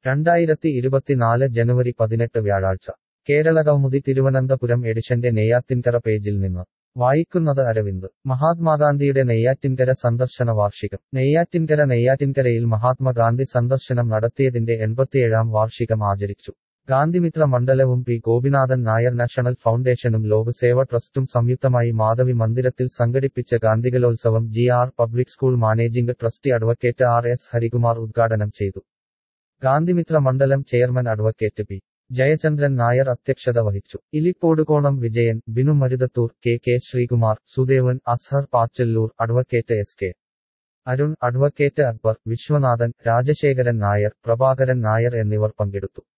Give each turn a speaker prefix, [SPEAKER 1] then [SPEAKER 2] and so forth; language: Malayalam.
[SPEAKER 1] രണ്ടായിരത്തി ഇരുപത്തിനാല് ജനുവരി പതിനെട്ട് വ്യാഴാഴ്ച കേരള കൗമുദി തിരുവനന്തപുരം എഡിഷന്റെ നെയ്യാറ്റിൻകര പേജിൽ നിന്ന് വായിക്കുന്നത് അരവിന്ദ് മഹാത്മാഗാന്ധിയുടെ നെയ്യാറ്റിൻകര സന്ദർശന വാർഷികം നെയ്യാറ്റിൻകര നെയ്യാറ്റിൻകരയിൽ മഹാത്മാഗാന്ധി സന്ദർശനം നടത്തിയതിന്റെ എൺപത്തിയേഴാം വാർഷികം ആചരിച്ചു ഗാന്ധിമിത്ര മണ്ഡലവും പി ഗോപിനാഥൻ നായർ നാഷണൽ ഫൗണ്ടേഷനും ലോകസേവ ട്രസ്റ്റും സംയുക്തമായി മാധവി മന്ദിരത്തിൽ സംഘടിപ്പിച്ച ഗാന്ധികലോത്സവം G R public school managing trustee advocate R S Harikumar ഉദ്ഘാടനം ചെയ്തു ഗാന്ധിമിത്ര മണ്ഡലം chairman advocate P Jayachandran Nair അധ്യക്ഷത വഹിച്ചു Ilippodukonam Vijayan Binu Maruthathur K K Sreekumar Sudevan Azhar Pachalloor advocate S K Arun advocate Akbar Vishwanathan Rajasekharan Nair Prabhakaran Nair എന്നിവർ പങ്കെടുത്തു